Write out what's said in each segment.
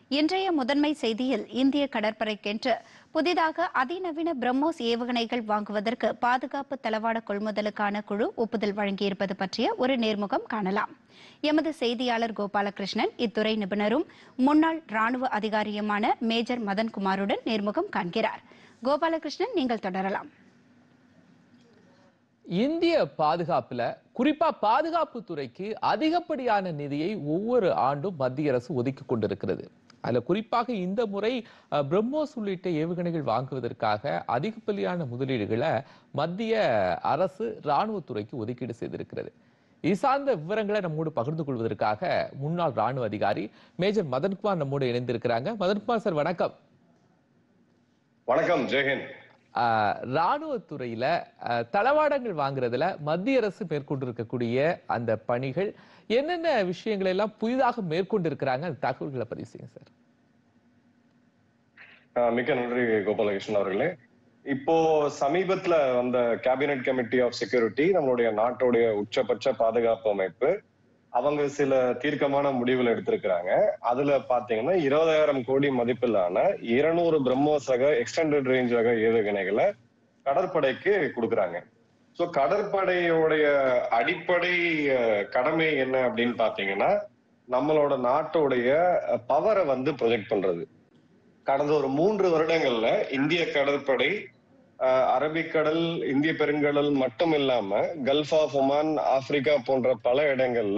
இன்றைய முதன்மை செய்தியில் இந்திய கடற்படைக்கென்று புதிதாக அதிநவீன பிரம்மோஸ் ஏவுகணைகள் வாங்குவதற்கு பாதுகாப்பு தளவாட கொள்முதலுக்கான குழு ஒப்புதல் வழங்கியிருப்பது பற்றிய ஒரு நேர்முகம் காணலாம் எமது செய்தியாளர் கோபாலகிருஷ்ணன் இத்துறை நிபுணரும் முன்னாள் ராணுவ அதிகாரியுமான மேஜர் மதன்குமாருடன் நேர்முகம் காண்கிறார் கோபாலகிருஷ்ணன் நீங்கள் தொடரலாம் இந்திய பாதுகாப்புல குறிப்பா பாதுகாப்பு துறைக்கு அதிகப்படியான நிதியை ஒவ்வொரு ஆண்டும் மத்திய அரசு ஒதுக்கி கொண்டிருக்கிறது அதுல குறிப்பாக இந்த முறை அஹ், பிரம்மோஸ் உள்ளிட்ட ஏவுகணைகள் வாங்குவதற்காக அதிகப்படியான முதலீடுகளை மத்திய அரசு ராணுவத்துறைக்கு ஒதுக்கீடு செய்திருக்கிறது இது சார்ந்த விவரங்களை நம்மோடு பகிர்ந்து கொள்வதற்காக முன்னாள் ராணுவ அதிகாரி மேஜர் மதன்குமார் நம்மோடு இணைந்திருக்கிறாங்க மதன்குமார் சார் வணக்கம் வணக்கம் ஜெயஹிந்த் ஆஹ் ராணுவத்துறையில ஆஹ் தளவாடங்கள் வாங்குறதுல மத்திய அரசு மேற்கொண்டிருக்கக்கூடிய அந்த பணிகள் என்னென்ன விஷயங்களை எல்லாம் புதிதாக மேற்கொண்டிருக்கிறாங்க அந்த தகவல்களை பதிவு செய்யுங்க சார் அஹ் மிக்க நன்றி கோபாலகிருஷ்ணன் அவர்களே இப்போ சமீபத்துல வந்த கேபினெட் கமிட்டி ஆஃப் செக்யூரிட்டி நம்மளுடைய நாட்டுடைய உச்சபட்ச பாதுகாப்பு அமைப்பு அவங்க சில தீர்க்கமான முடிவுகள் எடுத்திருக்கிறாங்க அதுல பாத்தீங்கன்னா இருபதாயிரம் கோடி மதிப்பிலான இருநூறு பிரம்மோஸ் ரக எக்ஸ்டெண்டட் ரேஞ்ச் ரக ஏவுகணைகளை கடற்படைக்கு கொடுக்குறாங்க சோ கடற்படையோடைய அடிப்படை அஹ், கடமை என்ன அப்படின்னு பாத்தீங்கன்னா நம்மளோட நாட்டோடைய பவரை வந்து ப்ரொஜெக்ட் பண்றது கடந்த ஒரு மூன்று வருடங்கள்ல இந்திய கடற்படை அஹ், அரபிக்கடல் இந்திய பெருங்கடல் மட்டும் இல்லாம கல்ஃப் ஆஃப் ஒமான் ஆப்பிரிக்கா போன்ற பல இடங்கள்ல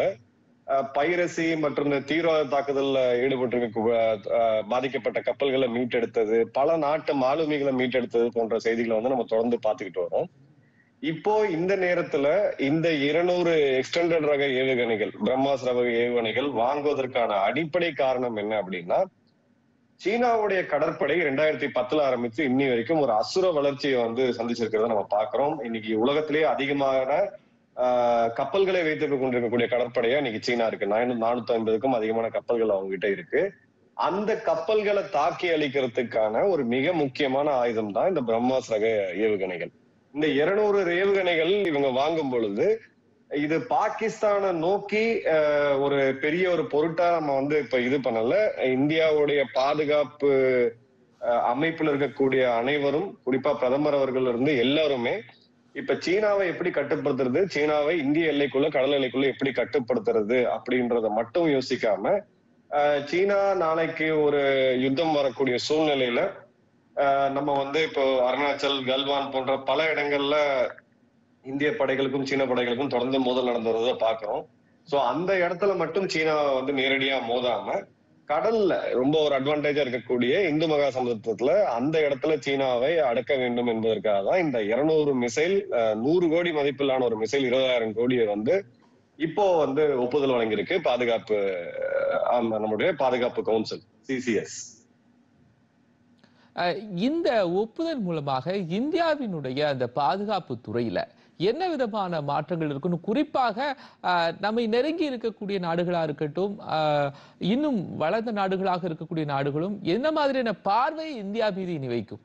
பைரசி மற்றும் இந்த தீவிரவாத தாக்குதல்ல ஈடுபட்டிருக்க அஹ், பாதிக்கப்பட்ட கப்பல்களை மீட்டெடுத்தது பல நாட்டு மாலுமிகளை மீட்டெடுத்தது போன்ற செய்திகளை வந்து நம்ம தொடர்ந்து பார்த்துக்கிட்டு வரோம் இப்போ இந்த நேரத்துல இந்த இருநூறு எக்ஸ்டெண்டட் ரக ஏவுகணைகள் பிரம்மாஸ் ரக ஏவுகணைகள் வாங்குவதற்கான அடிப்படை காரணம் என்ன அப்படின்னா சீனாவுடைய கடற்படை ரெண்டாயிரத்தி பத்துல ஆரம்பிச்சு இன்னி வரைக்கும் ஒரு அசுர வளர்ச்சியை வந்து சந்திச்சிருக்கிறத நம்ம பாக்குறோம் இன்னைக்கு உலகத்திலேயே அதிகமான ஆஹ், கப்பல்களை வைத்துக் கொண்டிருக்கக்கூடிய கடற்படையா இன்னைக்கு சீனா இருக்கு நானூத்தி ஐம்பதுக்கும் அதிகமான கப்பல்கள் அவங்க கிட்ட இருக்கு அந்த கப்பல்களை தாக்கி அழிக்கிறதுக்கான ஒரு மிக முக்கியமான ஆயுதம் தான் இந்த பிரம்மாஸ் ரக ஏவுகணைகள் இந்த இருநூறு ஏவுகணைகள் இவங்க வாங்கும் பொழுது இது பாகிஸ்தானை நோக்கி அஹ், ஒரு பெரிய ஒரு பொருட்டா நம்ம வந்து இப்ப இது பண்ணல இந்தியாவுடைய பாதுகாப்பு அஹ், அமைப்புல இருக்கக்கூடிய அனைவரும் குறிப்பா பிரதமர் அவர்கள் இருந்து எல்லாருமே இப்ப சீனாவை எப்படி கட்டுப்படுத்துறது சீனாவை இந்திய எல்லைக்குள்ள கடல் எல்லைக்குள்ள எப்படி கட்டுப்படுத்துறது அப்படின்றத மட்டும் யோசிக்காம அஹ், சீனா நாளைக்கு ஒரு யுத்தம் வரக்கூடிய சூழ்நிலையில அஹ், நம்ம வந்து இப்போ அருணாச்சல் கல்வான் போன்ற பல இடங்கள்ல இந்திய படைகளுக்கும் சீன படைகளுக்கும் தொடர்ந்து மோதல் நடந்து வருவதை பாக்குறோம் சோ அந்த இடத்துல மட்டும் சீனா வந்து நேரடியா மோதாம கடல்ல ரொம்ப ஒரு அட்வான்டேஜா இருக்கக்கூடிய இந்து மகா சமுத்திரத்துல அந்த இடத்துல சீனாவை அடக்க வேண்டும் என்பதற்காக தான் இந்த இருநூறு மிசைல் நூறு கோடி மதிப்பிலான ஒரு மிசைல் இருபதாயிரம் கோடியை வந்து இப்போ வந்து ஒப்புதல் வழங்கியிருக்கு பாதுகாப்பு அஹ், ஆமா, நம்முடைய பாதுகாப்பு கவுன்சில் சிசிஎஸ் ஆஹ் இந்த ஒப்புதல் மூலமாக இந்தியாவினுடைய அந்த பாதுகாப்பு துறையில என்ன விதமான மாற்றங்கள் இருக்குன்னு குறிப்பாக ஆஹ், நம்மை நெருங்கி இருக்கக்கூடிய நாடுகளா இருக்கட்டும் ஆஹ், இன்னும் வளர்ந்த நாடுகளாக இருக்கக்கூடிய நாடுகளும் என்ன மாதிரியான பார்வை இந்தியா மீது இனி வைக்கும்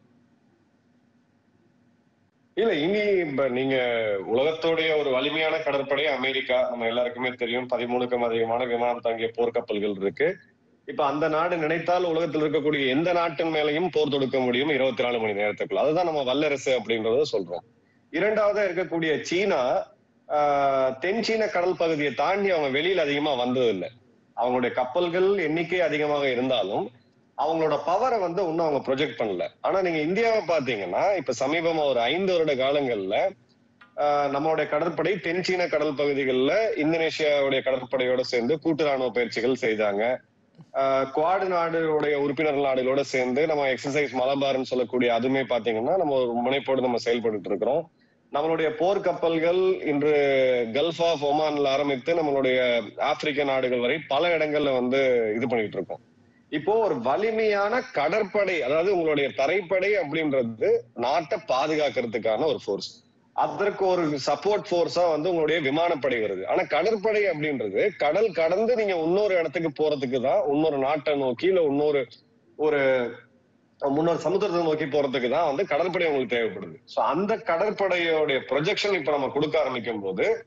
இல்ல இனி இப்ப நீங்க உலகத்தோடைய ஒரு வலிமையான கடற்படை அமெரிக்கா நம்ம எல்லாருக்குமே தெரியும் பதிமூணுக்கும் அதிகமான விமானம் தாங்கிய போர்க்கப்பல்கள் இருக்கு இப்ப அந்த நாடு நினைத்தால் உலகத்தில் இருக்கக்கூடிய எந்த நாட்டின் மேலையும் போர் தொடுக்க முடியும் இருபத்தி நாலு மணி நேரத்துக்குள்ள அதுதான் நம்ம வல்லரசு அப்படின்றத சொல்றோம் இரண்டாவதா இருக்கக்கூடிய சீனா ஆஹ், தென் சீன கடல் பகுதியை தாண்டி அவங்க வெளியில அதிகமா வந்ததில்லை அவங்களுடைய கப்பல்கள் எண்ணிக்கை அதிகமாக இருந்தாலும் அவங்களோட பவரை வந்து இன்னும் அவங்க ப்ரொஜெக்ட் பண்ணல ஆனா நீங்க இந்தியாவை பாத்தீங்கன்னா இப்ப சமீபமா ஒரு ஐந்து வருட காலங்கள்ல ஆஹ், நம்மளுடைய கடற்படை தென் சீன கடல் பகுதிகளில் இந்தோனேஷியாவுடைய கடற்படையோட சேர்ந்து கூட்டு ராணுவ பயிற்சிகள் செய்தாங்க குவாடு நாடுடைய உறுப்பினர் நாடுகளோட சேர்ந்து நம்ம எக்ஸசைஸ் மலபார்னு சொல்லக்கூடிய அதுவுமே பாத்தீங்கன்னா நம்ம ஒரு முனைப்போடு நம்ம செயல்பட்டு இருக்கிறோம் நம்மளுடைய போர்க்கப்பல்கள் இன்று கல்ஃப் ஆஃப் ஒமான்ல ஆரம்பித்து நம்மளுடைய ஆப்பிரிக்க நாடுகள் வரை பல இடங்கள்ல வந்து இது பண்ணிட்டு இருக்கோம் இப்போ ஒரு வலிமையான கடற்படை அதாவது உங்களுடைய தரைப்படை அப்படின்றது நாட்டை பாதுகாக்கிறதுக்கான ஒரு ஃபோர்ஸ் அதற்கு ஒரு சப்போர்ட் ஃபோர்ஸா வந்து உங்களுடைய விமானப்படை வருது ஆனா கடற்படை அப்படின்றது கடல் கடந்து நீங்க இன்னொரு இடத்துக்கு போறதுக்கு தான் இன்னொரு நாட்டை நோக்கி இல்ல இன்னொரு ஒரு முன்னொரு சமுத்திரத்தை நோக்கி போறதுக்கு தான் வந்து கடற்படை உங்களுக்கு தேவைப்படுது சோ அந்த கடற்படையோடைய ப்ரொஜெக்ஷன் இப்ப நம்ம கொடுக்க ஆரம்பிக்கும் போது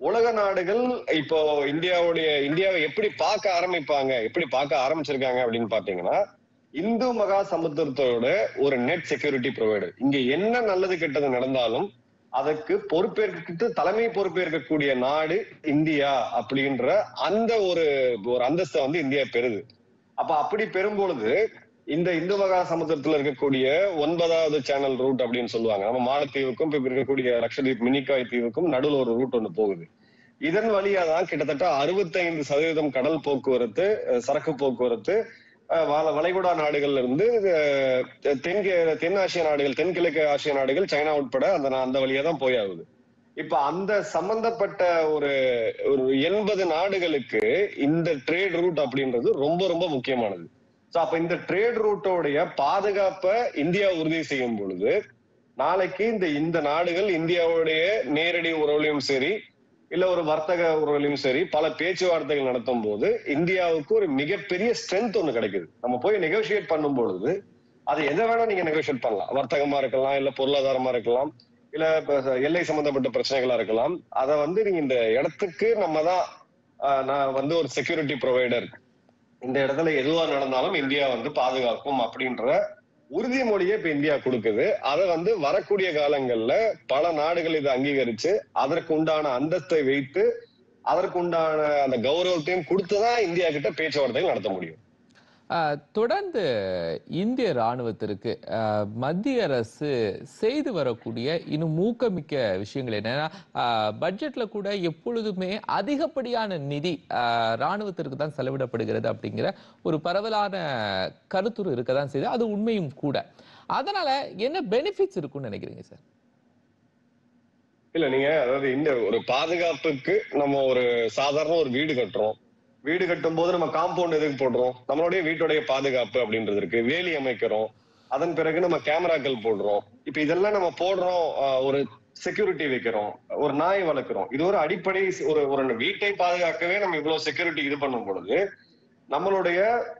உலக நாடுகள் இப்போ இந்தியாவுடைய இந்தியாவை எப்படி பார்க்க ஆரம்பிப்பாங்க எப்படி பார்க்க ஆரம்பிச்சிருக்காங்க அப்படின்னு பாத்தீங்கன்னா இந்து மகா சமுத்திரத்தோட ஒரு நெட் செக்யூரிட்டி ப்ரொவைடர் இங்க என்ன நல்லது கெட்டது நடந்தாலும் அதற்கு பொறுப்பேற்கிட்டு தலைமை பொறுப்பேற்கக்கூடிய நாடு இந்தியா அப்படின்ற அந்த ஒரு ஒரு அந்தஸ்தை வந்து இந்தியா பெறுது அப்ப அப்படி பெறும் பொழுது இந்த இந்து மகா சமுத்திரத்துல இருக்கக்கூடிய ஒன்பதாவது சேனல் ரூட் அப்படின்னு சொல்லுவாங்க நம்ம மாலத்தீவுக்கும் இப்ப இருக்கக்கூடிய லட்சத்தீப் மினிக்காய் தீவுக்கும் நடுவில் ஒரு ரூட் ஒன்று போகுது இதன் வழியா தான் கிட்டத்தட்ட அறுபத்தைந்து சதவீதம் கடல் போக்குவரத்து அஹ் சரக்கு போக்குவரத்து அஹ் வல- வளைகுடா நாடுகள்ல இருந்து அஹ் தென் தென் ஆசிய நாடுகள் தென்கிழக்கு ஆசிய நாடுகள் சைனா உட்பட அந்த நா- அந்த வழியா தான் போயாகுது இப்ப அந்த சம்பந்தப்பட்ட ஒரு ஒரு எண்பது நாடுகளுக்கு இந்த ட்ரேட் ரூட் அப்படின்றது ரொம்ப ரொம்ப முக்கியமானது சோ அப்ப இந்த ட்ரேட் ரூட்டோடைய பாதுகாப்பை இந்தியா உறுதி செய்யும் பொழுது நாளைக்கு இந்த இந்த நாடுகள் இந்தியாவுடைய நேரடி உறவுலையும் சரி இல்ல ஒரு வர்த்தக உறவுலையும் சரி பல பேச்சுவார்த்தைகள் நடத்தும் போது இந்தியாவுக்கு ஒரு மிகப்பெரிய ஸ்ட்ரென்த் ஒண்ணு கிடைக்குது நம்ம போய் நெகோசியேட் பண்ணும் பொழுது அது எதை வேணா நீங்க நெகோசியேட் பண்ணலாம் வர்த்தகமா இருக்கலாம் இல்ல பொருளாதாரமா இருக்கலாம் இல்ல இப்ப எல்லை சம்பந்தப்பட்ட பிரச்சனைகளா இருக்கலாம் அதை வந்து நீங்க இந்த இடத்துக்கு நம்ம தான் ஆஹ், நான் வந்து ஒரு செக்யூரிட்டி ப்ரொவைடர் இந்த இடத்துல எதுவா நடந்தாலும் இந்தியா வந்து பாதுகாக்கும் அப்படின்ற உறுதிமொழியை இப்ப இந்தியா கொடுக்குது அதை வந்து வரக்கூடிய காலங்கள்ல பல நாடுகள் இதை அங்கீகரிச்சு அதற்கு உண்டான அந்தஸ்தை வைத்து அதற்கு உண்டான அந்த கௌரவத்தையும் கொடுத்துதான் இந்தியா கிட்ட பேச்சுவார்த்தைகள் நடத்த முடியும் ஆஹ், தொடர்ந்து இந்திய ராணுவத்திற்கு ஆஹ், மத்திய அரசு செய்து வரக்கூடிய இன்னும் ஊக்கமிக்க விஷயங்கள் என்னன்னா ஆஹ், பட்ஜெட்ல கூட எப்பொழுதுமே அதிகப்படியான நிதி ஆஹ், ராணுவத்திற்கு தான் செலவிடப்படுகிறது அப்படிங்கிற ஒரு பரவலான கருத்துரு இருக்க தான் செய்யுது அது உண்மையும் கூட அதனால என்ன பெனிஃபிட்ஸ் இருக்கும்னு நினைக்கிறீங்க சார் இல்ல நீங்க அதாவது இந்த ஒரு பாதுகாப்புக்கு நம்ம ஒரு சாதாரண ஒரு வீடு கட்டுறோம் வீடு கட்டும் போது நம்ம காம்பவுண்ட் எதுக்கு போடுறோம் நம்மளுடைய வீட்டுடைய பாதுகாப்பு அப்படின்றது இருக்கு வேலி அமைக்கிறோம் அதன் பிறகு நம்ம கேமராக்கள் போடுறோம் இப்ப இதெல்லாம் நம்ம போடுறோம் ஆஹ், ஒரு செக்யூரிட்டி வைக்கிறோம் ஒரு நாய் வளர்க்கிறோம் இது ஒரு அடிப்படை ஒரு ஒரு வீட்டை பாதுகாக்கவே நம்ம இவ்வளவு செக்யூரிட்டி இது பண்ணும் பொழுது நம்மளுடைய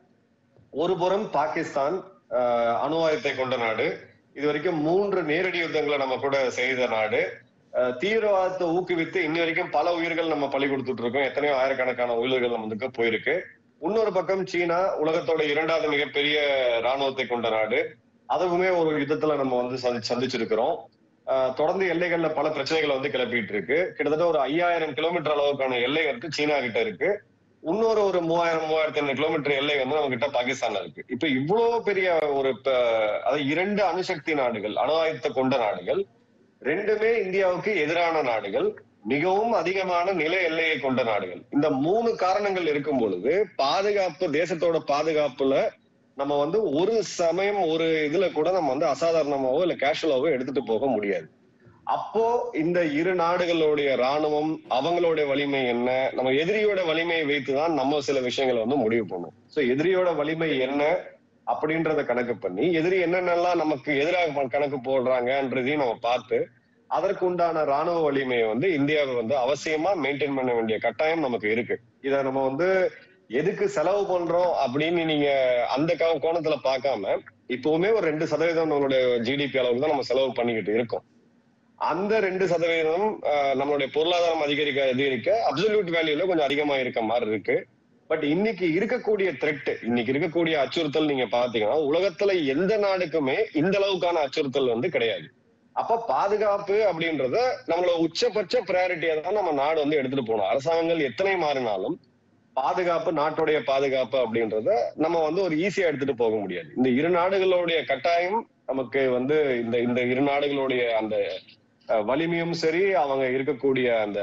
ஒரு புறம் பாகிஸ்தான் ஆஹ், அணு ஆயுதத்தை கொண்ட நாடு இது வரைக்கும் மூன்று நேரடி யுத்தங்களை நம்ம கூட செய்த நாடு அஹ் தீவிரவாதத்தை ஊக்குவித்து இன்னி வரைக்கும் பல உயிர்கள் நம்ம பலி கொடுத்துட்டு இருக்கோம் எத்தனையோ ஆயிரக்கணக்கான உயிர்கள் நமக்கு போயிருக்கு இன்னொரு பக்கம் சீனா உலகத்தோட இரண்டாவது மிகப்பெரிய ராணுவத்தை கொண்ட நாடு அதுவுமே ஒரு யுத்தத்துல நம்ம வந்து சந்தி- சந்திச்சிருக்கிறோம் அஹ் தொடர்ந்து எல்லைகள்ல பல பிரச்சனைகளை வந்து கிளப்பிட்டு இருக்கு கிட்டத்தட்ட ஒரு ஐயாயிரம் கிலோமீட்டர் அளவுக்கான எல்லை வந்து சீனா கிட்ட இருக்கு இன்னொரு ஒரு மூவாயிரம் மூவாயிரத்தி ஐநூறு கிலோமீட்டர் எல்லை வந்து நம்ம கிட்ட பாகிஸ்தான்ல இருக்கு இப்ப இவ்வளவு பெரிய ஒரு ப- அதாவது இரண்டு அணுசக்தி நாடுகள் அணு ஆயுதத்தை கொண்ட நாடுகள் ரெண்டுமே இந்தியாவுக்கு எதிரான நாடுகள் மிகவும் அதிகமான நில எல்லையை கொண்ட நாடுகள் இந்த மூணு காரணங்கள் இருக்கும் பொழுது பாதுகாப்பு தேசத்தோட பாதுகாப்புல நம்ம வந்து ஒரு சமயம் ஒரு இதுல கூட நம்ம வந்து அசாதாரணமாவோ இல்ல கேஷுவலாவோ எடுத்துட்டு போக முடியாது அப்போ இந்த இரு நாடுகளுடைய ராணுவம் அவங்களுடைய வலிமை என்ன நம்ம எதிரியோட வலிமையை வைத்துதான் நம்ம சில விஷயங்களை வந்து முடிவு பண்ணும் சோ எதிரியோட வலிமை என்ன அப்படின்றத கணக்கு பண்ணி எதிரி என்னென்னலாம் நமக்கு எதிராக கணக்கு போடுறாங்கன்றதையும் நம்ம பார்த்து அதற்கு உண்டான ராணுவ வலிமையை வந்து இந்தியாவை வந்து அவசியமா மெயின்டைன் பண்ண வேண்டிய கட்டாயம் நமக்கு இருக்கு இத நம்ம வந்து எதுக்கு செலவு பண்றோம் அப்படின்னு நீங்க அந்த கோ- கோணத்துல பார்க்காம இப்பவுமே ஒரு ரெண்டு சதவீதம் நம்மளுடைய ஜிடிபி அளவுக்கு தான் நம்ம செலவு பண்ணிக்கிட்டு இருக்கோம் அந்த ரெண்டு சதவீதம் ஆஹ், நம்மளுடைய பொருளாதாரம் அதிகரிக்க அதிகரிக்க அப்சல்யூட் வேல்யூல கொஞ்சம் அதிகமா இருக்க மாதிரி இருக்கு பட் இன்னைக்கு இருக்கக்கூடிய த்ரெட் இன்னைக்கு இருக்கக்கூடிய அச்சுறுத்தல் நீங்க பாத்தீங்கன்னா உலகத்துல எந்த நாடுக்குமே இந்த அளவுக்கான அச்சுறுத்தல் வந்து கிடையாது அப்ப பாதுகாப்பு அப்படின்றத நம்மளோட உச்சபட்ச ப்ரையாரிட்டியா தான் நம்ம நாடு வந்து எடுத்துட்டு போகணும் அரசாங்கங்கள் எத்தனை மாறினாலும் பாதுகாப்பு நாட்டுடைய பாதுகாப்பு அப்படின்றத நம்ம வந்து ஒரு ஈஸியா எடுத்துட்டு போக முடியாது இந்த இரு நாடுகளுடைய கட்டாயம் நமக்கு வந்து இந்த இந்த இரு நாடுகளுடைய அந்த அஹ், வலிமையும் சரி அவங்க இருக்கக்கூடிய அந்த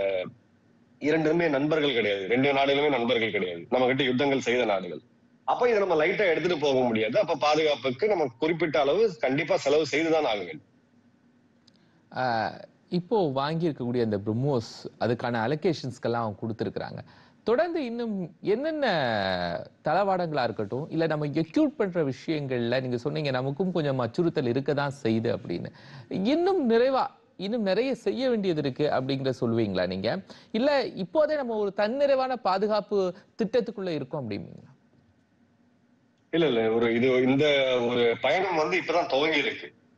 இரண்டுமே நண்பர்கள் கிடையாது ரெண்டு நாடுகளுமே நண்பர்கள் கிடையாது நம்ம கிட்ட யுத்தங்கள் செய்த நாடுகள் அப்ப இதை நம்ம லைட்டா எடுத்துட்டு போக முடியாது அப்ப பாதுகாப்புக்கு நம்ம குறிப்பிட்ட அளவு கண்டிப்பா செலவு செய்துதான் ஆக வேண்டும் ஆஹ் இப்போ வாங்கி இருக்கக்கூடிய அந்த பிரம்மோஸ் அதுக்கான அலோகேஷன்ஸ்க்கெல்லாம் அவங்க கொடுத்துருக்குறாங்க தொடர்ந்து இன்னும் என்னென்ன தளவாடங்களா இருக்கட்டும் இல்ல நம்ம எக்யூட் பண்ற விஷயங்கள்ல நீங்க சொன்னீங்க நமக்கும் கொஞ்சம் அச்சுறுத்தல் இருக்க தான் செய்யுது அப்படின்னு இன்னும் நிறைவா இன்னும் நிறைய செய்ய வேண்டியது இருக்கு அப்படிங்கிற சொல்லுவீங்களா நீங்க இல்ல இப்போதே நம்ம ஒரு தன்னிறைவான பாதுகாப்பு திட்டத்துக்குள்ள இருக்கோம் அப்படிங்களா இல்ல இல்ல ஒரு இது இந்த ஒரு பயணம் வந்து இப்பதான் துவங்கி இருக்கு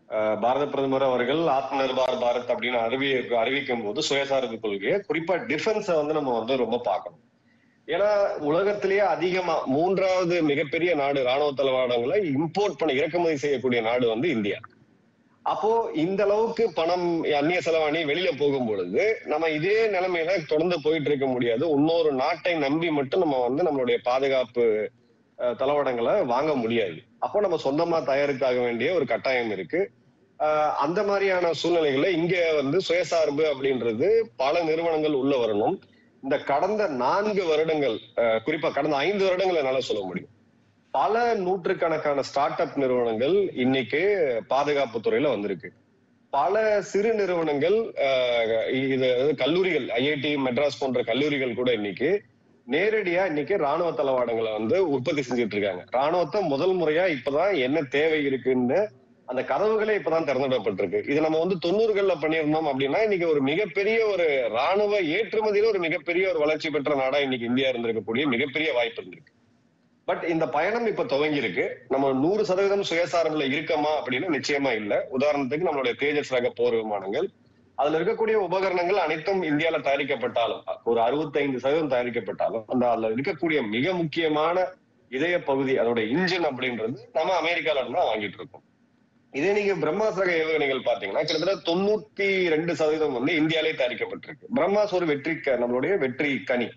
அஹ், பாரத பிரதமர் அவர்கள் ஆத்ம நிர்பார் பாரத் அப்படின்னு அறிவி அறிவிக்கும் போது சுயசார்பு கொள்கையை குறிப்பா டிஃபென்ஸை வந்து நம்ம வந்து ரொம்ப பார்க்கணும் ஏன்னா உலகத்திலேயே அதிகமா மூன்றாவது மிகப்பெரிய நாடு ராணுவ தளவாடங்களை இம்போர்ட் பண்ண இறக்குமதி செய்யக்கூடிய நாடு வந்து இந்தியா அப்போ இந்த அளவுக்கு பணம் அந்நிய செலவாணி வெளியில போகும் பொழுது நம்ம இதே நிலைமையில தொடர்ந்து போயிட்டு இருக்க முடியாது இன்னொரு நாட்டை நம்பி மட்டும் நம்ம வந்து நம்மளுடைய பாதுகாப்பு அஹ், தளவாடங்களை வாங்க முடியாது அப்போ நம்ம சொந்தமா தயாரித்தாக வேண்டிய ஒரு கட்டாயம் இருக்கு அஹ், அந்த மாதிரியான சூழ்நிலைகள்ல இங்க வந்து சுயசார்பு அப்படின்றது பல நிறுவனங்கள் உள்ள வரணும் இந்த கடந்த நான்கு வருடங்கள் அஹ், குறிப்பா கடந்த ஐந்து வருடங்கள் என்னால சொல்ல முடியும் பல நூற்றுக்கணக்கான ஸ்டார்ட் அப் நிறுவனங்கள் இன்னைக்கு பாதுகாப்பு துறையில வந்திருக்கு பல சிறு நிறுவனங்கள் அஹ், இது அதாவது கல்லூரிகள் ஐஐடி மெட்ராஸ் போன்ற கல்லூரிகள் கூட இன்னைக்கு நேரடியா இன்னைக்கு ராணுவ தளவாடங்களை வந்து உற்பத்தி செஞ்சுட்டு இருக்காங்க ராணுவத்தை முதல் முறையா இப்பதான் என்ன தேவை இருக்குன்னு அந்த கதவுகளே இப்பதான் திறந்துவிடப்பட்டிருக்கு இது நம்ம வந்து தொண்ணூறுகள்ல பண்ணியிருந்தோம் அப்படின்னா இன்னைக்கு ஒரு மிகப்பெரிய ஒரு ராணுவ ஏற்றுமதியில ஒரு மிகப்பெரிய ஒரு வளர்ச்சி பெற்ற நாடா இன்னைக்கு இந்தியா இருந்திருக்கக்கூடிய மிகப்பெரிய வாய்ப்பு இருந்திருக்கு பட் இந்த பயணம் இப்ப துவங்கி இருக்கு நம்ம நூறு சதவீதம் சுயசார்புல இருக்கமா அப்படின்னு நிச்சயமா இல்ல உதாரணத்துக்கு நம்மளுடைய தேஜஸ் ரக போர் விமானங்கள் அதுல இருக்கக்கூடிய உபகரணங்கள் அனைத்தும் இந்தியால தயாரிக்கப்பட்டாலும் ஒரு அறுபத்தைந்து சதவீதம் தயாரிக்கப்பட்டாலும் அந்த அதுல இருக்கக்கூடிய மிக முக்கியமான இதய பகுதி அதோட இன்ஜின் அப்படின்றது நம்ம அமெரிக்கால இருந்து தான் வாங்கிட்டு இருக்கோம் இதே நீங்க பிரம்மாஸ் ரக ஏவுகணைகள் பாத்தீங்கன்னா கிட்டத்தட்ட தொண்ணூத்தி ரெண்டு சதவீதம் வந்து இந்தியாலே தயாரிக்கப்பட்டிருக்கு பிரம்மாஸ் ஒரு வெற்றி க- நம்மளுடைய வெற்றி கனி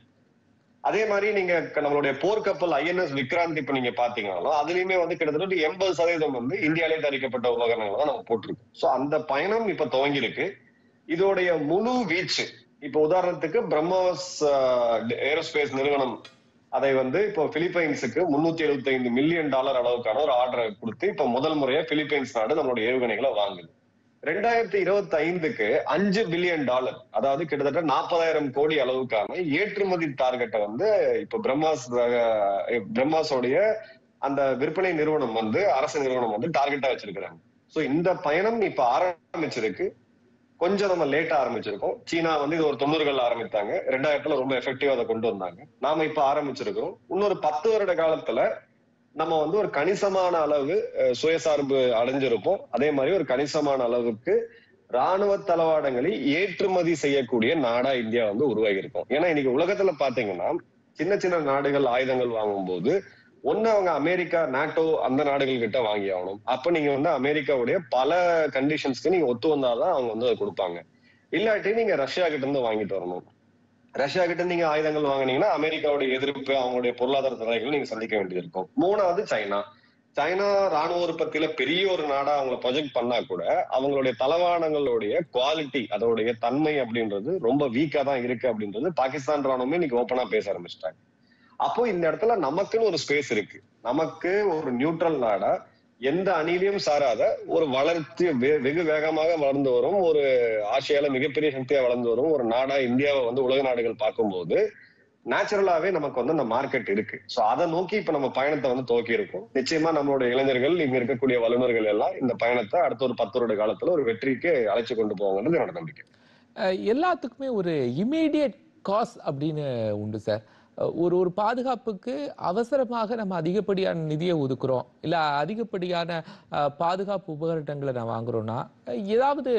அதே மாதிரி நீங்க க- நம்மளுடைய போர்க்கப்பல் ஐஎன்எஸ் விக்ராந்த் இப்ப நீங்க பாத்தீங்கன்னாலும் அதுலயுமே வந்து கிட்டத்தட்ட எண்பது சதவீதம் வந்து இந்தியாலே தயாரிக்கப்பட்ட உபகரணங்கள் தான் நம்ம போட்டிருக்கோம் சோ அந்த பயணம் இப்ப துவங்கி இருக்கு இதோடைய முழு வீச்சு இப்ப உதாரணத்துக்கு பிரம்மோஸ் ஏரோஸ்பேஸ் நிறுவனம் அதை வந்து இப்போ பிலிப்பைன்ஸுக்கு முன்னூத்தி எழுபத்தி ஐந்து மில்லியன் டாலர் அளவுக்கான ஒரு ஆர்டரை கொடுத்து இப்ப முதல் முறையா பிலிப்பைன்ஸ் நாடு நம்மளுடைய ஏவுகணைகளை வாங்குது ரெண்டாயிரத்தி இருபத்தி ஐந்துக்கு அஞ்சு பில்லியன் டாலர் அதாவது கிட்டத்தட்ட நாற்பதாயிரம் கோடி அளவுக்கான ஏற்றுமதி டார்கெட்டை வந்து இப்ப பிரம்மாஸ் ரக- பிரம்மாஸோடைய அந்த விற்பனை நிறுவனம் வந்து அரசு நிறுவனம் வந்து டார்கெட்டா வச்சிருக்கிறாங்க சோ இந்த பயணம் இப்ப ஆரம்பிச்சிருக்கு கொஞ்சம் நம்ம லேட்டா ஆரம்பிச்சிருக்கோம் சீனா வந்து இது ஒரு தொண்ணூறுகள் ஆரம்பித்தாங்க ரெண்டாயிரத்துல ரொம்ப எஃபெக்டிவா அதை கொண்டு வந்தாங்க நாம இப்ப ஆரம்பிச்சிருக்கிறோம் இன்னொரு பத்து வருட காலத்துல நம்ம வந்து ஒரு கணிசமான அளவு அஹ், சுயசார்பு அடைஞ்சிருப்போம் அதே மாதிரி ஒரு கணிசமான அளவுக்கு ராணுவ தளவாடங்களை ஏற்றுமதி செய்யக்கூடிய நாடா இந்தியா வந்து உருவாகி இருக்கும் ஏன்னா இன்னைக்கு உலகத்துல பாத்தீங்கன்னா சின்ன சின்ன நாடுகள் ஆயுதங்கள் வாங்கும்போது ஒண்ணு அவங்க அமெரிக்கா நாட்டோ அந்த நாடுகள் கிட்ட வாங்கி ஆகணும் அப்ப நீங்க வந்து அமெரிக்காவுடைய பல கண்டிஷன்ஸ்க்கு நீங்க ஒத்து வந்தாதான் அவங்க வந்து அதை கொடுப்பாங்க இல்லாட்டி நீங்க ரஷ்யா கிட்ட இருந்து வாங்கிட்டு வரணும் ரஷ்யா கிட்ட நீங்க ஆயுதங்கள் வாங்குனீங்கன்னா அமெரிக்காவுடைய எதிர்ப்பு அவங்களுடைய பொருளாதார தடைகள் நீங்க சந்திக்க வேண்டியது இருக்கும் மூணாவது சைனா சைனா ராணுவ உற்பத்தியில பெரிய ஒரு நாடா அவங்கள ப்ரொஜெக்ட் பண்ணா கூட அவங்களுடைய தளவாடங்களுடைய குவாலிட்டி அதோடைய தன்மை அப்படின்றது ரொம்ப வீக்கா தான் இருக்கு அப்படின்றது பாகிஸ்தான் ராணுவமே இன்னைக்கு ஓப்பனா பேச ஆரம்பிச்சிட்டாங்க அப்போ இந்த இடத்துல நமக்குன்னு ஒரு ஸ்பேஸ் இருக்கு நமக்கு ஒரு நியூட்ரல் நாடா எந்த அணிலையும் சாராத ஒரு வளர்ச்சி வெ- வெகு வேகமாக வளர்ந்து வரும் ஒரு ஆசியால மிகப்பெரிய சக்தியா வளர்ந்து வரும் ஒரு நாடா இந்தியாவை வந்து உலக நாடுகள் பார்க்கும்போது நேச்சுரலாவே நமக்கு வந்து அந்த மார்க்கெட் இருக்கு சோ அதை நோக்கி இப்ப நம்ம பயணத்தை வந்து துவக்கி இருக்கோம் நிச்சயமா நம்மளுடைய இளைஞர்கள் இங்க இருக்கக்கூடிய வல்லுநர்கள் எல்லாம் இந்த பயணத்தை அடுத்த ஒரு பத்து வருட காலத்துல ஒரு வெற்றிக்கு அழைச்சு கொண்டு போவாங்கன்றது என்னோட நம்பிக்கை அஹ் எல்லாத்துக்குமே ஒரு இமீடியட் காஸ் அப்படின்னு உண்டு சார் அஹ் ஒரு ஒரு பாதுகாப்புக்கு அவசரமாக நம்ம அதிகப்படியான நிதியை ஒதுக்குறோம் இல்ல அதிகப்படியான அஹ், பாதுகாப்பு உபகரணங்களை நான் வாங்குறோம்னா அஹ், ஏதாவது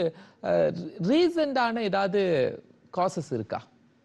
ரீசண்டான ஏதாவது காசஸ் இருக்கா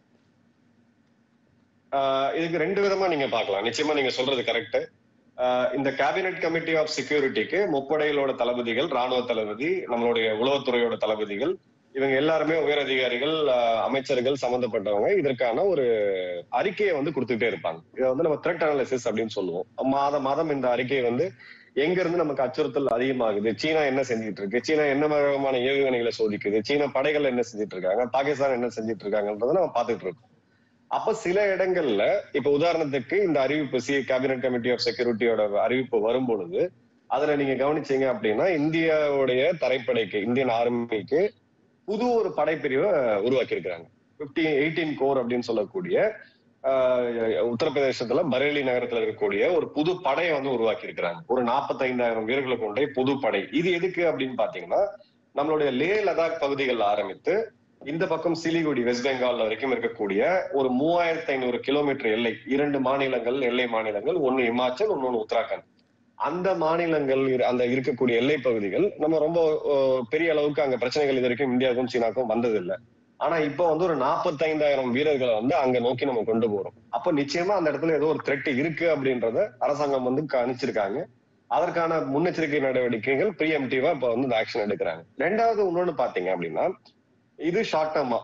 ஆஹ் இதுக்கு ரெண்டு விதமா நீங்க பார்க்கலாம் நிச்சயமா நீங்க சொல்றது கரெக்ட் இந்த கேபினெட் கமிட்டி ஆஃப் செக்யூரிட்டிக்கு முப்படைகளோட தளபதிகள் ராணுவ தளபதி நம்மளுடைய உளவுத்துறையோட தளபதிகள் இவங்க எல்லாருமே உயர் அதிகாரிகள் ஆஹ் அமைச்சர்கள் சம்பந்தப்பட்டவங்க இதற்கான ஒரு அறிக்கையை வந்து கொடுத்துட்டே இருப்பாங்க இதை வந்து நம்ம த்ரெட் அனாலிசிஸ் அப்படின்னு சொல்லுவோம் மாதம் மாதம் இந்த அறிக்கை வந்து எங்க இருந்து நமக்கு அச்சுறுத்தல் அதிகமாகுது சீனா என்ன செஞ்சுட்டு இருக்கு சீனா என்ன விதமான ஏவுகணைகளை சோதிக்குது சீனா படைகள் என்ன செஞ்சுட்டு இருக்காங்க பாகிஸ்தான் என்ன செஞ்சுட்டு இருக்காங்கன்றதை நம்ம பார்த்துட்டு இருக்கோம் அப்ப சில இடங்கள்ல இப்ப உதாரணத்துக்கு இந்த அறிவிப்பு சி கேபினட் கமிட்டி ஆஃப் செக்யூரிட்டியோட அறிவிப்பு வரும் பொழுது அதுல நீங்க கவனிச்சீங்க அப்படின்னா இந்தியாவுடைய தரைப்படைக்கு இந்தியன் ஆர்மிக்கு புது ஒரு படைப்பிரிவை உருவாக்கி இருக்கிறாங்க பிப்டி எயிட்டீன் கோர் அப்படின்னு சொல்லக்கூடிய ஆஹ், உத்தரப்பிரதேசத்துல பரேலி நகரத்துல இருக்கக்கூடிய ஒரு புது படையை வந்து உருவாக்கி இருக்கிறாங்க ஒரு நாற்பத்தைந்தாயிரம் வீரர்களை கொண்ட புது படை இது எதுக்கு அப்படின்னு பாத்தீங்கன்னா நம்மளுடைய லே லடாக் பகுதிகள் ஆரம்பித்து இந்த பக்கம் சிலிகுடி வெஸ்ட் பெங்கால் வரைக்கும் இருக்கக்கூடிய ஒரு மூவாயிரத்தி ஐநூறு கிலோமீட்டர் எல்லை இரண்டு மாநிலங்கள் எல்லை மாநிலங்கள் ஒன்னு இமாச்சல் இன்னொன்னு உத்தராகண்ட் அந்த மாநிலங்கள் இரு- அந்த இருக்கக்கூடிய எல்லை பகுதிகள் நம்ம ரொம்ப அஹ், பெரிய அளவுக்கு அங்க பிரச்சனைகள் இது வரைக்கும் இந்தியாவுக்கும் சீனாவுக்கும் வந்ததில்லை ஆனா இப்போ வந்து ஒரு நாற்பத்தைந்தாயிரம் வீரர்களை வந்து அங்க நோக்கி நம்ம கொண்டு போறோம் அப்ப நிச்சயமா அந்த இடத்துல ஏதோ ஒரு த்ரெட் இருக்கு அப்படின்றத அரசாங்கம் வந்து கணிச்சிருக்காங்க அதற்கான முன்னெச்சரிக்கை நடவடிக்கைகள் ப்ரீஎம்டிவா இப்ப வந்து இந்த ஆக்ஷன் எடுக்கிறாங்க ரெண்டாவது இன்னொன்னு பாத்தீங்க அப்படின்னா இது ஷார்ட் டேர்மா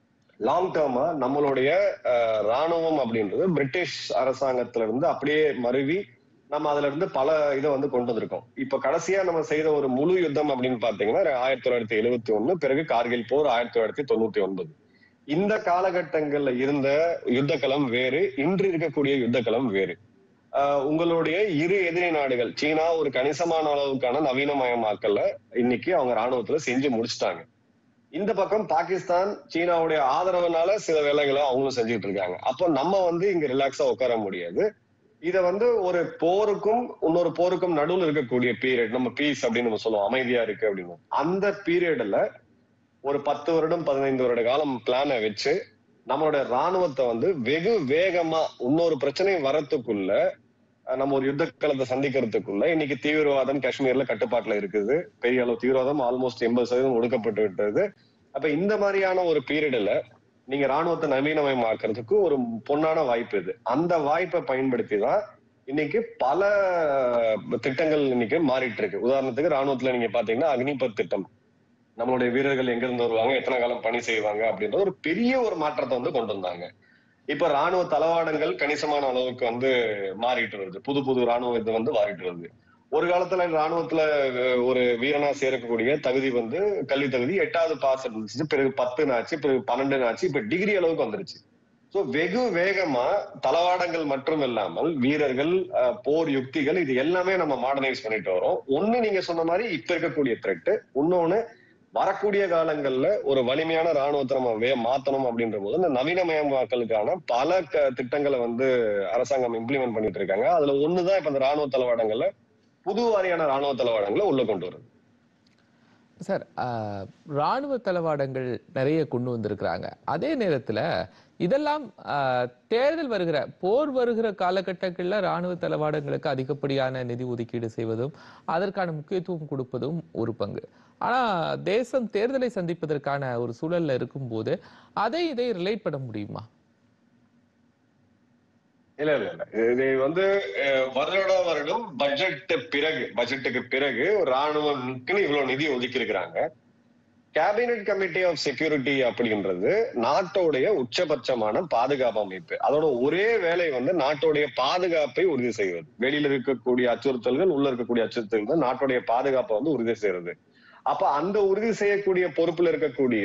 லாங் டேர்மா நம்மளுடைய அஹ், ராணுவம் அப்படின்றது பிரிட்டிஷ் அரசாங்கத்துல இருந்து அப்படியே மருவி நம்ம அதுல இருந்து பல இதை வந்து கொண்டு வந்திருக்கோம் இப்ப கடைசியா நம்ம செய்த ஒரு முழு யுத்தம் அப்படின்னு பாத்தீங்கன்னா ஆயிரத்தி தொள்ளாயிரத்தி எழுபத்தி ஒண்ணு பிறகு கார்கில் போர் ஆயிரத்தி தொள்ளாயிரத்தி தொண்ணூத்தி ஒன்பது இந்த காலகட்டங்கள்ல இருந்த யுத்தக்களம் வேறு இன்று இருக்கக்கூடிய யுத்தக்களம் வேறு ஆஹ் உங்களுடைய இரு எதிரி நாடுகள் சீனா ஒரு கணிசமான அளவுக்கான நவீனமயமாக்கல இன்னைக்கு அவங்க ராணுவத்துல செஞ்சு முடிச்சிட்டாங்க இந்த பக்கம் பாகிஸ்தான் சீனாவுடைய ஆதரவுனால சில வேலைகளை அவங்களும் செஞ்சுட்டு இருக்காங்க அப்போ நம்ம வந்து இங்க ரிலாக்ஸா உட்கார முடியாது இத வந்து ஒரு போருக்கும் இன்னொரு போருக்கும் நடுவுல இருக்கக்கூடிய பீரியட் நம்ம பீஸ் அப்படின்னு நம்ம சொல்லுவோம் அமைதியா இருக்கு அப்படின்னு அந்த பீரியட்ல ஒரு பத்து வருடம் பதினைந்து வருட காலம் பிளானை வச்சு நம்மளோட ராணுவத்தை வந்து வெகு வேகமா இன்னொரு பிரச்சனை வரத்துக்குள்ள அஹ், நம்ம ஒரு யுத்த களத்தை சந்திக்கிறதுக்குள்ள இன்னைக்கு தீவிரவாதம் காஷ்மீர்ல கட்டுப்பாட்டுல இருக்குது பெரிய அளவு தீவிரவாதம் ஆல்மோஸ்ட் எண்பது சதவீதம் ஒடுக்கப்பட்டு விட்டது அப்ப இந்த மாதிரியான ஒரு பீரியட்ல நீங்க ராணுவத்தை நவீனமயமாக்குறதுக்கு ஒரு பொன்னான வாய்ப்பு இது அந்த வாய்ப்பை பயன்படுத்தி தான் இன்னைக்கு பல திட்டங்கள் இன்னைக்கு மாறிட்டு இருக்கு உதாரணத்துக்கு ராணுவத்துல நீங்க பாத்தீங்கன்னா அக்னிபத் திட்டம் நம்மளுடைய வீரர்கள் எங்க இருந்து வருவாங்க எத்தனை காலம் பணி செய்வாங்க அப்படின்ற ஒரு பெரிய ஒரு மாற்றத்தை வந்து கொண்டு வந்தாங்க இப்ப ராணுவ தளவாடங்கள் கணிசமான அளவுக்கு வந்து மாறிட்டு வருது புது புது ராணுவ இது வந்து மாறிட்டு வருது ஒரு காலத்துல ராணுவத்துல அஹ், ஒரு வீரனா சேர்க்கக்கூடிய தகுதி வந்து கல்வி தகுதி எட்டாவது பாஸ் இருந்துச்சு பிறகு பத்து ஆச்சு பிறகு பன்னெண்டு ஆச்சு இப்ப டிகிரி அளவுக்கு வந்துருச்சு சோ வெகு வேகமா தளவாடங்கள் மட்டும் இல்லாமல் வீரர்கள் அஹ், போர் யுக்திகள் இது எல்லாமே நம்ம மாடர்னைஸ் பண்ணிட்டு வரோம் ஒண்ணு நீங்க சொன்ன மாதிரி இப்ப இருக்கக்கூடிய த்ரெட் இன்னொன்னு வரக்கூடிய காலங்கள்ல ஒரு வலிமையான ராணுவத்தை நம்ம வே மாத்தணும் அப்படின்ற போது இந்த நவீனமயமாக்கலுக்கான பல க- திட்டங்களை வந்து அரசாங்கம் இம்ப்ளிமெண்ட் பண்ணிட்டு இருக்காங்க அதுல ஒண்ணுதான் இப்ப இந்த ராணுவ தளவாடங்கள்ல புது வாரியான ராணுவ தளவாடங்களை உள்ள கொண்டு வருது சார் ஆஹ், ராணுவ தளவாடங்கள் நிறைய கொண்டு வந்திருக்கிறாங்க அதே நேரத்துல இதெல்லாம் ஆஹ், தேர்தல் வருகிற போர் வருகிற காலகட்டங்களில் ராணுவ தளவாடங்களுக்கு அதிகப்படியான நிதி ஒதுக்கீடு செய்வதும் அதற்கான முக்கியத்துவம் கொடுப்பதும் ஒரு பங்கு ஆனா தேசம் தேர்தலை சந்திப்பதற்கான ஒரு சூழல்ல இருக்கும்போது அதை இதை ரிலேட் பண்ண முடியுமா இல்ல இல்ல இல்ல இது வந்து அஹ், வருட வருடம் பட்ஜெட் பிறகு பட்ஜெட்டுக்கு பிறகு ஒரு ராணுவம்க்குன்னு இவ்வளவு நிதி ஒதுக்கி இருக்கிறாங்க கேபினட் கமிட்டி ஆஃப் செக்யூரிட்டி அப்படின்றது நாட்டோடைய உச்சபட்சமான பாதுகாப்பு அமைப்பு அதோட ஒரே வேலை வந்து நாட்டோடைய பாதுகாப்பை உறுதி செய்வது வெளியில இருக்கக்கூடிய அச்சுறுத்தல்கள் உள்ள இருக்கக்கூடிய அச்சுறுத்தல்கள் நாட்டுடைய பாதுகாப்பை வந்து உறுதி செய்யறது அப்ப அந்த உறுதி செய்யக்கூடிய பொறுப்புல இருக்கக்கூடிய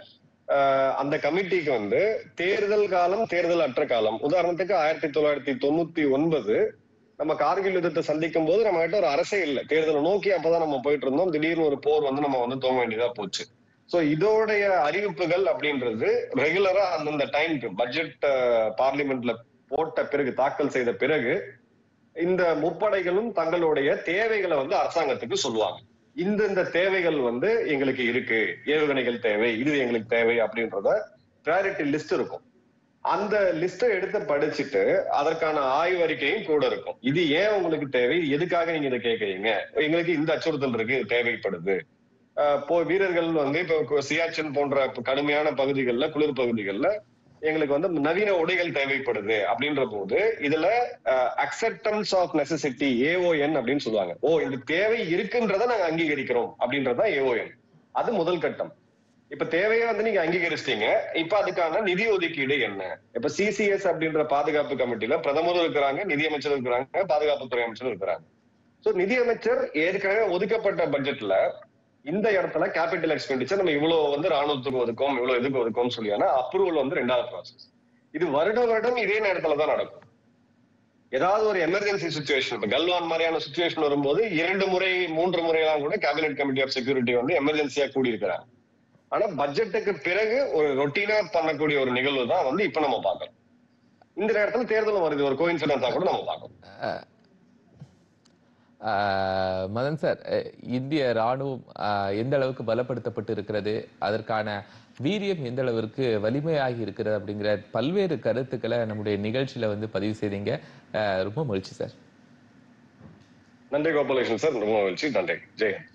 ஆஹ், அந்த கமிட்டிக்கு வந்து தேர்தல் காலம் தேர்தல் அற்ற காலம் உதாரணத்துக்கு ஆயிரத்தி தொள்ளாயிரத்தி தொண்ணூத்தி ஒன்பது நம்ம கார்கில் யுத்தத்தை சந்திக்கும் போது நம்ம கிட்ட ஒரு அரசே இல்லை தேர்தலை நோக்கி அப்பதான் நம்ம போயிட்டு இருந்தோம் திடீர்னு ஒரு போர் வந்து நம்ம வந்து தோங்க வேண்டியதா போச்சு சோ இதோடைய அறிவிப்புகள் அப்படின்றது ரெகுலரா அந்தந்த டைம்க்கு பட்ஜெட் பார்லிமெண்ட்ல போட்ட பிறகு தாக்கல் செய்த பிறகு இந்த முப்படைகளும் தங்களுடைய தேவைகளை வந்து அரசாங்கத்துக்கு சொல்லுவாங்க இந்த இந்த தேவைகள் வந்து எங்களுக்கு இருக்கு ஏவுகணைகள் தேவை இது எங்களுக்கு தேவை அப்படின்றத ப்ரையாரிட்டி லிஸ்ட் இருக்கும் அந்த லிஸ்ட்டை எடுத்து படிச்சுட்டு அதற்கான ஆய்வறிக்கையும் கூட இருக்கும் இது ஏன் உங்களுக்கு தேவை எதுக்காக நீங்க இதை கேட்கறீங்க எங்களுக்கு இந்த அச்சுறுத்தல் இருக்கு இது தேவைப்படுது ஆஹ் போ வீரர்கள் வந்து இப்போ சியாச்சின் போன்ற கடுமையான பகுதிகளில் குளிர் பகுதிகளில் எங்களுக்கு வந்து நவீன உடைகள் தேவைப்படுது அப்படின்ற போது இதுல அக்செப்டன்ஸ் ஆஃப் நெசசிட்டி ஏஓஎன் அப்படின்னு சொல்லுவாங்க ஓ இந்த தேவை இருக்குன்றதை நாங்க அங்கீகரிக்கிறோம் அப்படின்றதுதான் ஏஓஎன் அது முதல் கட்டம் இப்ப தேவையை வந்து நீங்க அங்கீகரிச்சிட்டீங்க இப்ப அதுக்கான நிதி ஒதுக்கீடு என்ன இப்ப சிசிஎஸ் அப்படின்ற பாதுகாப்பு கமிட்டில பிரதமரும் இருக்கிறாங்க நிதியமைச்சர் இருக்கிறாங்க பாதுகாப்புத்துறை அமைச்சர் இருக்கிறாங்க சோ நிதியமைச்சர் ஏற்கனவே ஒதுக்கப்பட்ட பட்ஜெட்ல இந்த இடத்துல கேபிட்டல் எக்ஸ்பெண்டிச்சர் நம்ம இவ்வளவு வந்து ராணுவத்துக்கு ஒதுக்கோம் இவ்வளவு இதுக்கு ஒதுக்கோம் சொல்லியானா அப்ரூவல் வந்து ரெண்டாவது ப்ராசஸ் இது வருட வருடம் இதே நேரத்துல தான் நடக்கும் ஏதாவது ஒரு எமர்ஜென்சி சுச்சுவேஷன் இப்ப கல்வான் மாதிரியான சுச்சுவேஷன் வரும்போது இரண்டு முறை மூன்று முறையெல்லாம் கூட கேபினெட் கமிட்டி ஆஃப் செக்யூரிட்டி வந்து எமர்ஜென்சியா கூடி இருக்கிறாங்க ஆனா பட்ஜெட்டுக்கு பிறகு ஒரு ரொட்டீனா பண்ணக்கூடிய ஒரு நிகழ்வு தான் வந்து இப்ப நம்ம பார்க்கறோம் இந்த நேரத்துல தேர்தலும் வருது ஒரு கோயின்சிடன்ஸா கூட நம்ம பார்க்கறோம் ஆஹ் மதன் சார் அஹ் இந்திய ராணுவம் ஆஹ் எந்த அளவுக்கு பலப்படுத்தப்பட்டு இருக்கிறது அதற்கான வீரியம் எந்த அளவிற்கு வலிமையாகி இருக்கிறது அப்படிங்கிற பல்வேறு கருத்துக்களை நம்முடைய நிகழ்ச்சியில வந்து பதிவு செய்தீங்க ஆஹ் ரொம்ப மகிழ்ச்சி சார் நன்றி கோபாலகிருஷ்ணன் சார் ரொம்ப மகிழ்ச்சி நன்றி ஜெய் ஹிந்த்.